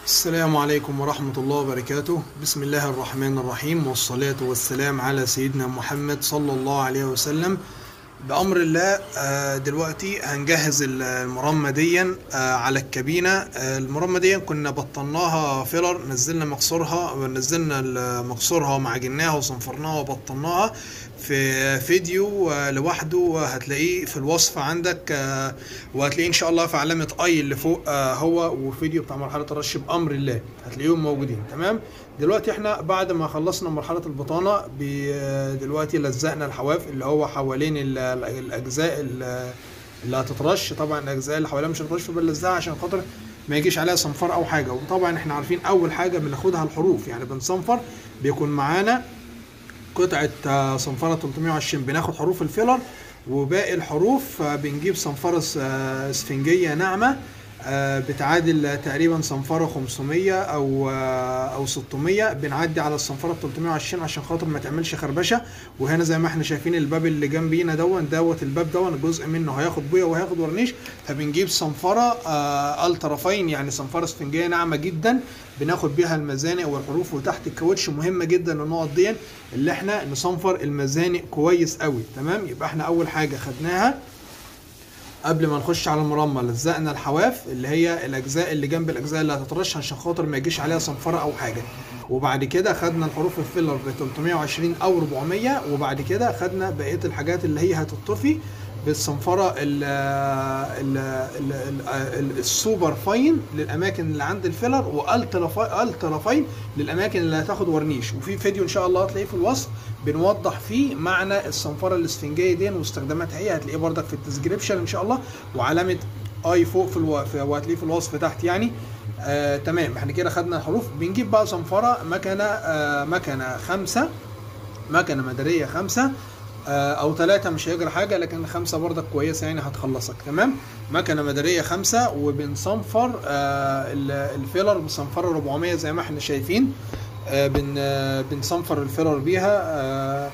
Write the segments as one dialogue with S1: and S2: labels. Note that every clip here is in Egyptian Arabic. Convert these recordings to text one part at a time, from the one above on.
S1: السلام عليكم ورحمة الله وبركاته بسم الله الرحمن الرحيم والصلاة والسلام على سيدنا محمد صلى الله عليه وسلم بأمر الله آه، دلوقتي هنجهز المرمى ديا آه، على الكابينة آه، المرمى ديا كنا بطلناها فيلر نزلنا مقصورها نزلنا مقصورها ومعجناها وصنفرناها وبطلناها في فيديو آه، لوحده هتلاقيه في الوصف عندك آه، وهتلاقيه ان شاء الله في علامة اي اللي فوق آه، هو وفيديو بتاع مرحلة الرش بأمر الله هتلاقيهم موجودين تمام دلوقتي احنا بعد ما خلصنا مرحلة البطانة ب- دلوقتي لزقنا الحواف اللي هو حوالين ال- ال- الاجزاء ال- اللي هتترش طبعا الاجزاء اللي حواليها مش هتترش فبنلزقها عشان خاطر ما يجيش عليها صنفر او حاجه وطبعا احنا عارفين اول حاجه بناخدها الحروف يعني بنصنفر بيكون معانا قطعة آه، صنفرة 320 بناخد حروف الفيلر وباقي الحروف آه، بنجيب صنفرة س- آه، اسفنجية ناعمة آه، بتعادل تقريبا صنفرة 500 او آه، او 600 بنعدي على الصنفرة 320 عشان خاطر ما تعملش خربشة وهنا زي ما احنا شايفين الباب اللي جنبينا دون دوت الباب دون جزء منه هياخد بويه وهياخد ورنيش فبنجيب صنفرة آه، الطرفين يعني صنفرة اسفنجية ناعمة جدا بناخد بيها المزانق والحروف وتحت الكاوتش مهمة جدا النقط دي اللي احنا نصنفر المزانق كويس قوي تمام يبقى احنا اول حاجة خدناها قبل ما نخش على المرمى لزقنا الحواف اللي هي الاجزاء اللي جنب الاجزاء اللي هتترش عشان خاطر ما يجيش عليها صنفره او حاجه وبعد كده خدنا الحروف الفيلر ب 320 او 400 وبعد كده خدنا بقيه الحاجات اللي هي هتطفي بالصنفره ال ال ال ال السوبر فاين للاماكن اللي عند الفيلر والترا فا- الترا فاين للاماكن اللي هتاخد ورنيش وفي فيديو ان شاء الله هتلاقيه في الوصف بنوضح فيه معنى الصنفره الاسفنجيه دي واستخداماتها ايه هتلاقيه بردك في الديسكريبشن ان شاء الله وعلامه اي فوق في الو... في وهتلاقيه في الوصف تحت يعني آه تمام احنا كده خدنا الحروف بنجيب بقى صنفره مكنه آه مكنه خمسه مكنه مداريه خمسه آه، او ثلاثة مش هيجرى حاجة لكن خمسة برضك كويسة يعني هتخلصك تمام مكنة مدارية خمسة وبنصنفر آه، ال- الفيلر بصنفرة 400 زي ما احنا شايفين آه، بن آه، بنصنفر الفيلر بيها آه،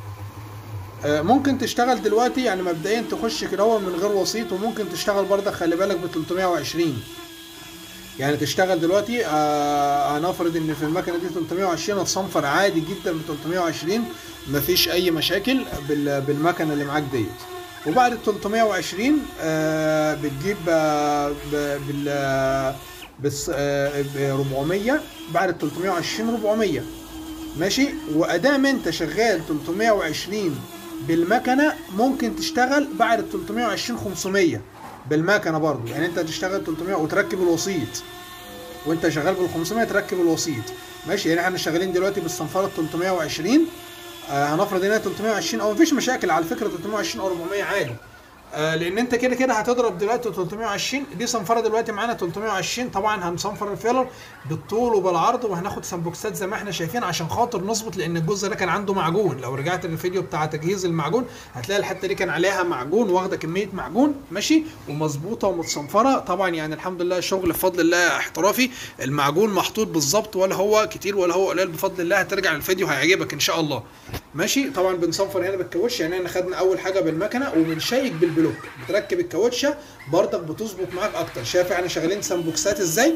S1: آه، ممكن تشتغل دلوقتي يعني مبدئيا تخش كده هو من غير وسيط وممكن تشتغل برضك خلي بالك ب 320 يعني تشتغل دلوقتي آه هنفرض ان في المكنه دي 320 هتصنفر عادي جدا ب 320 مفيش اي مشاكل بال- بالمكنه اللي معاك ديت وبعد ال 320 آه بتجيب آه ب- بال بس آه ب 400 بعد ال 320 400 ماشي وادام انت شغال 320 بالمكنه ممكن تشتغل بعد ال 320 500 بالمكنه برضو يعني انت تشتغل 300 وتركب الوسيط وانت شغال بال 500 تركب الوسيط ماشي يعني احنا شغالين دلوقتي بالصنفره 320 آه هنفرض ان هي 320 او مفيش مشاكل على فكره 320 او 400 عادي آه لان انت كده كده هتضرب دلوقتي 320 دي صنفره دلوقتي معانا 320 طبعا هنصنفر الفيلر بالطول وبالعرض وهناخد سامبوكسات زي ما احنا شايفين عشان خاطر نظبط لان الجزء ده كان عنده معجون لو رجعت للفيديو بتاع تجهيز المعجون هتلاقي الحته دي كان عليها معجون واخده كميه معجون ماشي ومظبوطه ومتصنفره طبعا يعني الحمد لله شغل بفضل الله احترافي المعجون محطوط بالظبط ولا هو كتير ولا هو قليل بفضل الله هترجع للفيديو هيعجبك ان شاء الله ماشي طبعا بنصنفر هنا بالكاوتش يعني احنا خدنا اول حاجه بالمكنه وبنشيك بالبلوك بتركب الكاوتشه برضك بتظبط معاك اكتر شايف احنا شغالين سامبوكسات ازاي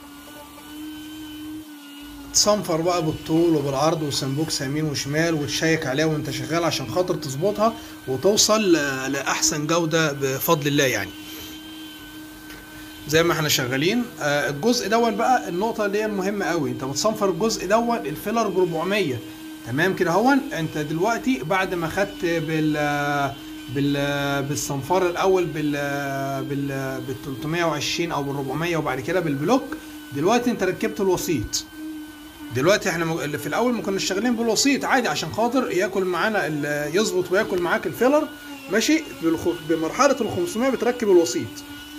S1: تصنفر بقى بالطول وبالعرض وسمبوكس يمين وشمال وتشيك عليها وانت شغال عشان خاطر تظبطها وتوصل ل- لاحسن جوده بفضل الله يعني زي ما احنا شغالين آه الجزء دون بقى النقطه اللي هي المهمه قوي انت بتصنفر الجزء دون الفيلر ب 400 تمام كده هون انت دلوقتي بعد ما خدت بال بال بالصنفار الاول بال بال بال 320 او بال 400 وبعد كده بالبلوك دلوقتي انت ركبت الوسيط دلوقتي احنا م- اللي في الاول ما كناش شغالين بالوسيط عادي عشان خاطر ياكل معانا ال- يظبط وياكل معاك الفيلر ماشي بالخ- بمرحله ال 500 بتركب الوسيط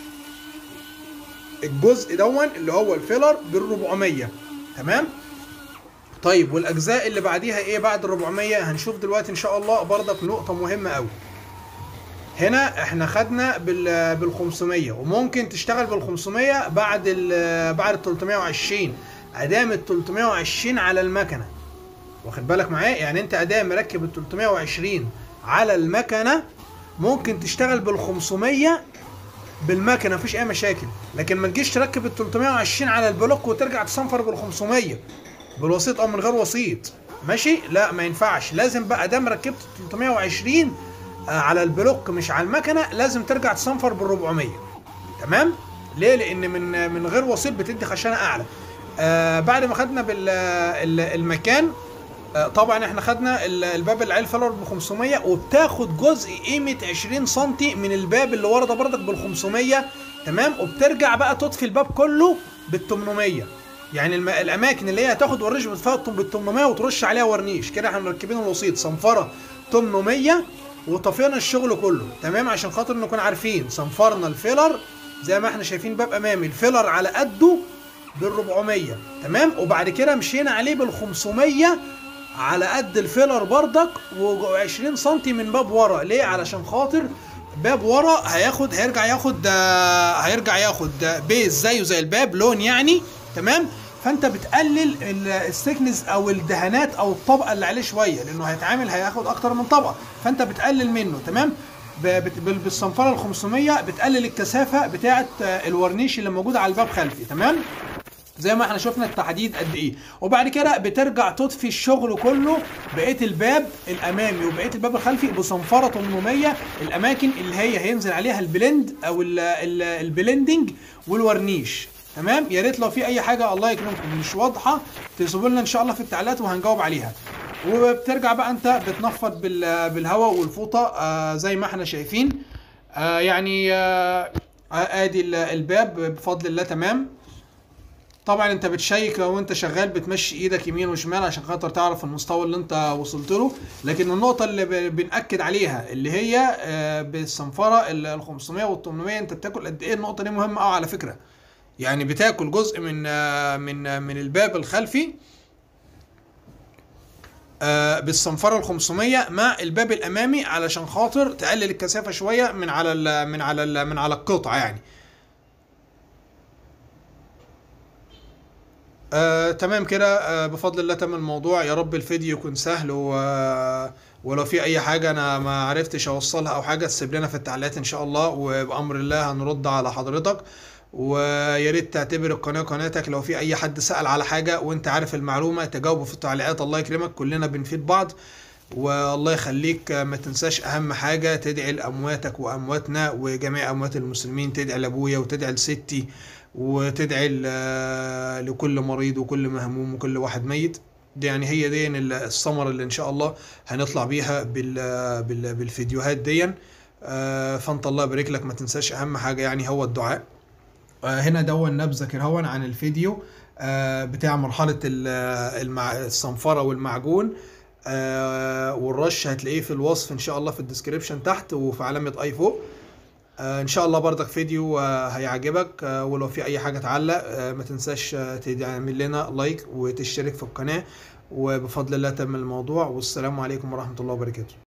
S1: الجزء دون اللي هو الفيلر بال 400 تمام طيب والاجزاء اللي بعديها ايه بعد ال 400 هنشوف دلوقتي ان شاء الله برضك نقطه مهمه قوي هنا احنا خدنا بال بال 500 وممكن تشتغل بال 500 بعد ال بعد ال 320 ادام ال 320 على المكنه واخد بالك معايا يعني انت ادام مركب ال 320 على المكنه ممكن تشتغل بال 500 بالمكنه مفيش اي مشاكل لكن ما تجيش تركب ال 320 على البلوك وترجع تصنفر بال 500 بالوسيط او من غير وسيط ماشي لا ما ينفعش لازم بقى دام ركبت 320 آه، على البلوك مش على المكنه لازم ترجع تصنفر بال 400 تمام ليه لان من من غير وسيط بتدي خشانه اعلى آه بعد ما خدنا بالمكان آه طبعا احنا خدنا ال- الباب العيل فيلر ب 500 وبتاخد جزء قيمه 20 سم من الباب اللي ورا ده بردك بال 500 تمام وبترجع بقى تطفي الباب كله بال 800 يعني الم... الاماكن اللي هي هتاخد ورنيش بتفيها بال 800 وترش عليها ورنيش كده احنا مركبين الوسيط صنفره 800 وطفينا الشغل كله تمام عشان خاطر نكون عارفين صنفرنا الفيلر زي ما احنا شايفين باب امامي الفيلر على قده بال 400 تمام وبعد كده مشينا عليه بال 500 على قد الفيلر بردك و20 سم من باب ورا ليه علشان خاطر باب ورا هياخد هيرجع ياخد آه، هيرجع ياخد آه، بيز زيه زي الباب لون يعني تمام فانت بتقلل ال- السكنس او الدهانات او الطبقه اللي عليه شويه لانه هيتعامل هياخد اكتر من طبقه فانت بتقلل منه تمام ب- بت- بال- بالصنفره ال 500 بتقلل الكثافه بتاعه آه، الورنيش اللي موجود على الباب خلفي تمام زي ما احنا شفنا التحديد قد ايه وبعد كده بترجع تطفي الشغل كله بقيه الباب الامامي وبقيه الباب الخلفي بصنفره 800 الاماكن اللي هي هينزل عليها البلند او ال ال البلندنج والورنيش تمام يا ريت لو في اي حاجه الله يكرمكم مش واضحه تسيبوا لنا ان شاء الله في التعليقات وهنجاوب عليها وبترجع بقى انت بتنفض بال- بالهواء والفوطه آه زي ما احنا شايفين آه يعني آه آه، ادي ال- الباب بفضل الله تمام طبعا انت بتشيك لو انت شغال بتمشي ايدك يمين وشمال عشان خاطر تعرف المستوى اللي انت وصلت له لكن النقطه اللي ب- بنأكد عليها اللي هي آه، بالصنفره ال 500 وال 800 انت بتاكل قد ايه النقطه دي مهمه قوي على فكره يعني بتاكل جزء من آه، من آه، من الباب الخلفي آه، بالصنفره ال 500 مع الباب الامامي علشان خاطر تقلل الكثافه شويه من على ال من على ال من على القطعه يعني آه، تمام كده آه، بفضل الله تم الموضوع يا رب الفيديو يكون سهل و... ولو في اي حاجه انا ما عرفتش اوصلها او حاجه تسيب لنا في التعليقات ان شاء الله وبامر الله هنرد على حضرتك ويا ريت تعتبر القناه قناتك لو في اي حد سال على حاجه وانت عارف المعلومه تجاوبه في التعليقات الله يكرمك كلنا بنفيد بعض والله يخليك ما تنساش اهم حاجه تدعي لامواتك وامواتنا وجميع اموات المسلمين تدعي لابويا وتدعي لستي وتدعي ل- لكل مريض وكل مهموم وكل واحد ميت دي يعني هي دي الثمرة اللي ان شاء الله هنطلع بيها بال بال بالفيديوهات دي آه، فانت الله يبارك لك ما تنساش اهم حاجة يعني هو الدعاء آه، هنا دون نبذة كده هون عن الفيديو آه، بتاع مرحلة ال- المع... الصنفرة والمعجون آه، والرش هتلاقيه في الوصف ان شاء الله في الديسكريبشن تحت وفي علامة اي فوق آه، ان شاء الله برضك فيديو آه، هيعجبك آه، ولو في اي حاجه تعلق آه، ما تنساش آه، تعمل لنا لايك وتشترك في القناه وبفضل الله تم الموضوع والسلام عليكم ورحمه الله وبركاته